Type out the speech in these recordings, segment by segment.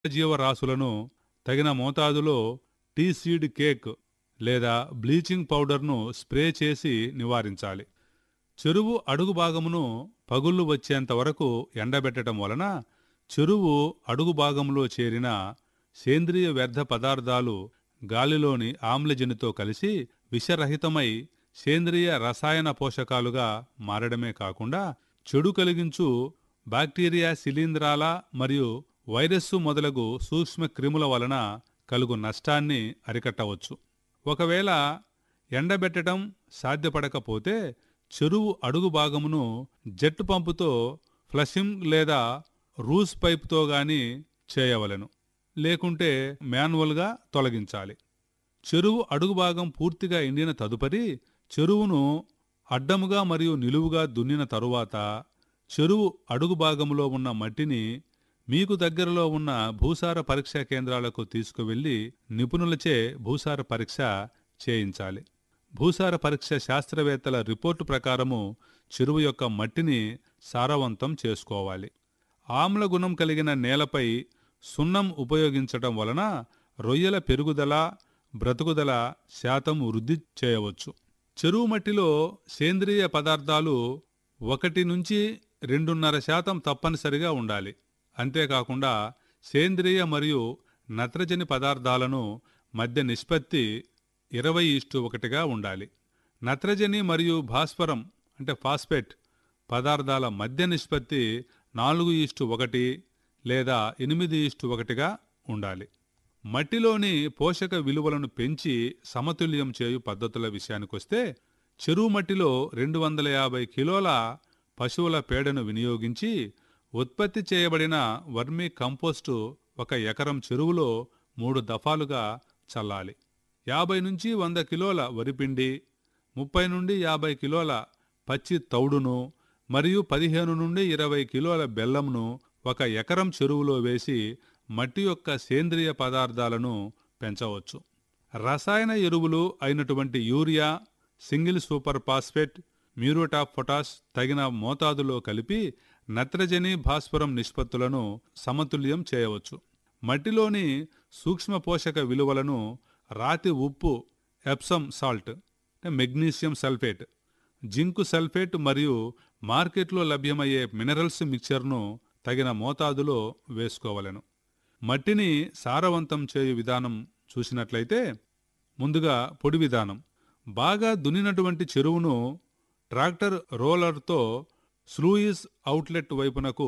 జీవరాశులను తగిన మోతాదులో tea seed cake లేదా బ్లీచింగ్ పౌడర్ను స్ప్రే చేసి నివారించాలి చెరువు అడుగు భాగమును పగుళ్ళు వచ్చేంత వరకు ఎండబెట్టడం వలన చెరువు అడుగు భాగంలో చేరిన సేంద్రియ వ్యర్థ పదార్థాలు గాలిలోని ఆమ్లజనితో కలిసి విషరహితమై సేంద్రియ రసాయన పోషకాలుగా మారడమే కాకుండా చెడు కలిగించు బాక్టీరియా శిలీంధ్రాల మరియు వైరస్సు మొదలగు సూక్ష్మ క్రిముల వలన కలుగు నష్టాన్ని అరికట్టవచ్చు ఒకవేళ ఎండబెట్టడం సాధ్యపడకపోతే చెరువు అడుగు భాగమును జెట్ పంపుతో ఫ్లషింగ్ లేదా రూస్ పైపుతో గాని చేయవలెను లేకుంటే మాన్యువల్గా తొలగించాలి చెరువు అడుగు భాగం పూర్తిగా ఎండిన తదుపరి చెరువును అడ్డముగా మరియు నిలువుగా దున్నిన తరువాత చెరువు అడుగు భాగంలో ఉన్న మట్టిని మీకు దగ్గరలో ఉన్న భూసార పరీక్షా కేంద్రాలకు తీసుకువెళ్లి నిపుణులచే భూసార పరీక్ష చేయించాలి భూసార పరీక్ష శాస్త్రవేత్తల రిపోర్టు ప్రకారము చెరువు యొక్క మట్టిని సారవంతం చేసుకోవాలి ఆమ్ల గుణం కలిగిన నేలపై సున్నం ఉపయోగించటం వలన రొయ్యల పెరుగుదల బ్రతుకుదల శాతం వృద్ధి చేయవచ్చు చెరువు మట్టిలో సేంద్రియ పదార్థాలు ఒకటి నుంచి రెండున్నర శాతం తప్పనిసరిగా ఉండాలి అంతేకాకుండా సేంద్రియ మరియు నత్రజని పదార్థాలను మధ్య నిష్పత్తి ఇరవై ఇష్టు ఒకటిగా ఉండాలి నత్రజని మరియు భాస్వరం అంటే ఫాస్ఫేట్ పదార్థాల మధ్య నిష్పత్తి నాలుగు ఇష్టు ఒకటి లేదా ఎనిమిది ఇష్టు ఒకటిగా ఉండాలి మట్టిలోని పోషక విలువలను పెంచి సమతుల్యం చేయు పద్ధతుల విషయానికొస్తే చెరువు మట్టిలో రెండు వందల యాభై కిలోల పశువుల పేడను వినియోగించి ఉత్పత్తి చేయబడిన వర్మీ కంపోస్టు ఒక ఎకరం చెరువులో మూడు దఫాలుగా చల్లాలి యాభై నుంచి వంద కిలోల వరిపిండి ముప్పై నుండి యాభై కిలోల పచ్చి తౌడును మరియు పదిహేను నుండి ఇరవై కిలోల బెల్లంను ఒక ఎకరం చెరువులో వేసి మట్టి యొక్క సేంద్రియ పదార్థాలను పెంచవచ్చు రసాయన ఎరువులు అయినటువంటి urea single super phosphate muriate of potash తగిన మోతాదులో కలిపి నత్రజని భాస్వరం నిష్పత్తులను సమతుల్యం చేయవచ్చు మట్టిలోని సూక్ష్మ పోషక విలువలను రాతి ఉప్పు Epsom salt magnesium sulphate zinc sulphate మరియు మార్కెట్లో లభ్యమయ్యే మినరల్స్ మిక్చర్ను తగిన మోతాదులో వేసుకోవలెను మట్టిని సారవంతం చేయు విధానం చూసినట్లయితే ముందుగా పొడి విధానం బాగా దున్నినటువంటి చెరువును ట్రాక్టర్ రోలర్తో స్లూయిస్ అవుట్లెట్ వైపునకు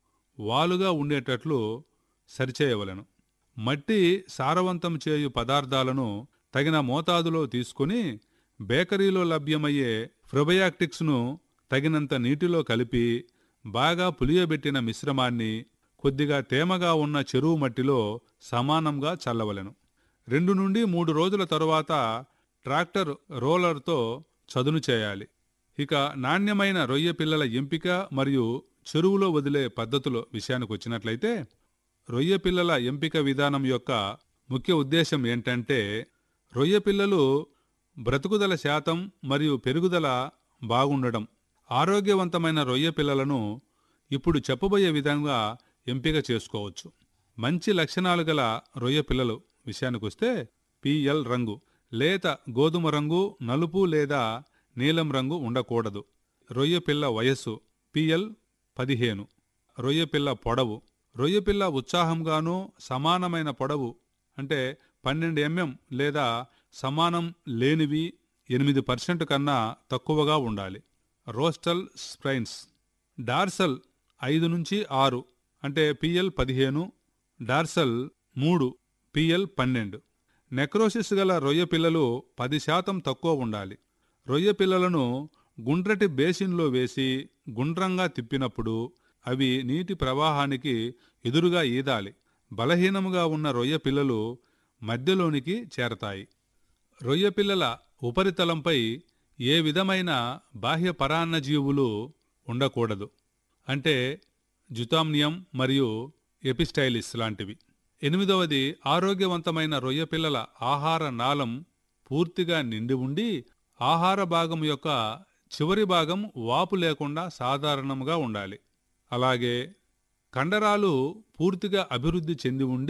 వాలుగా ఉండేటట్లు సరిచేయవలెను మట్టి సారవంతం చేయు పదార్థాలను తగిన మోతాదులో తీసుకుని బేకరీలో లభ్యమయ్యే ఫ్రొబయాక్టిక్స్ను తగినంత నీటిలో కలిపి బాగా పులియబెట్టిన మిశ్రమాన్ని కొద్దిగా తేమగా ఉన్న చెరువు మట్టిలో సమానంగా చల్లవలెను రెండు నుండి మూడు రోజుల తరువాత ట్రాక్టర్ రోలర్తో చదును చేయాలి ఇక నాణ్యమైన రొయ్య పిల్లల ఎంపిక మరియు చెరువులో వదిలే పద్ధతుల విషయానికి వచ్చినట్లయితే రొయ్య పిల్లల ఎంపిక విధానం యొక్క ముఖ్య ఉద్దేశం ఏంటంటే రొయ్య పిల్లలు బ్రతుకుదల శాతం మరియు పెరుగుదల బాగుండడం ఆరోగ్యవంతమైన రొయ్య పిల్లలను ఇప్పుడు చెప్పబోయే విధంగా ఎంపిక చేసుకోవచ్చు మంచి లక్షణాలు గల రొయ్య పిల్లలు విషయానికొస్తే పిఎల్ రంగు లేత గోధుమ రంగు నలుపు లేదా నీలం రంగు ఉండకూడదు రొయ్య పిల్ల వయస్సు పిఎల్ పదిహేను రొయ్య పిల్ల పొడవు రొయ్య పిల్ల ఉత్సాహంగాను సమానమైన పొడవు అంటే పన్నెండు ఎంఎం లేదా సమానం లేనివి ఎనిమిది పర్సెంట్ కన్నా తక్కువగా ఉండాలి రోస్టల్ స్ప్రైన్స్ డార్సల్ ఐదు నుంచి ఆరు అంటే పిఎల్ పదిహేను డార్సల్ మూడు పిఎల్ పన్నెండు నెక్రోసిస్ గల రొయ్య పిల్లలు పది శాతం తక్కువ ఉండాలి రొయ్య పిల్లలను గుండ్రటి బేసిన్లో వేసి గుండ్రంగా తిప్పినప్పుడు అవి నీటి ప్రవాహానికి ఎదురుగా ఈదాలి బలహీనముగా ఉన్న రొయ్య పిల్లలు మధ్యలోనికి చేరతాయి రొయ్య పిల్లల ఉపరితలంపై ఏ విధమైన బాహ్య పరాన్నజీవులు ఉండకూడదు అంటే జుతామ్నియం మరియు ఎపిస్టైలిస్ లాంటివి ఎనిమిదవది ఆరోగ్యవంతమైన రొయ్య పిల్లల ఆహార నాళం పూర్తిగా నిండి ఉండి ఆహార భాగం యొక్క చివరి భాగం వాపు లేకుండా సాధారణంగా ఉండాలి అలాగే కండరాలు పూర్తిగా అభివృద్ధి చెంది ఉండి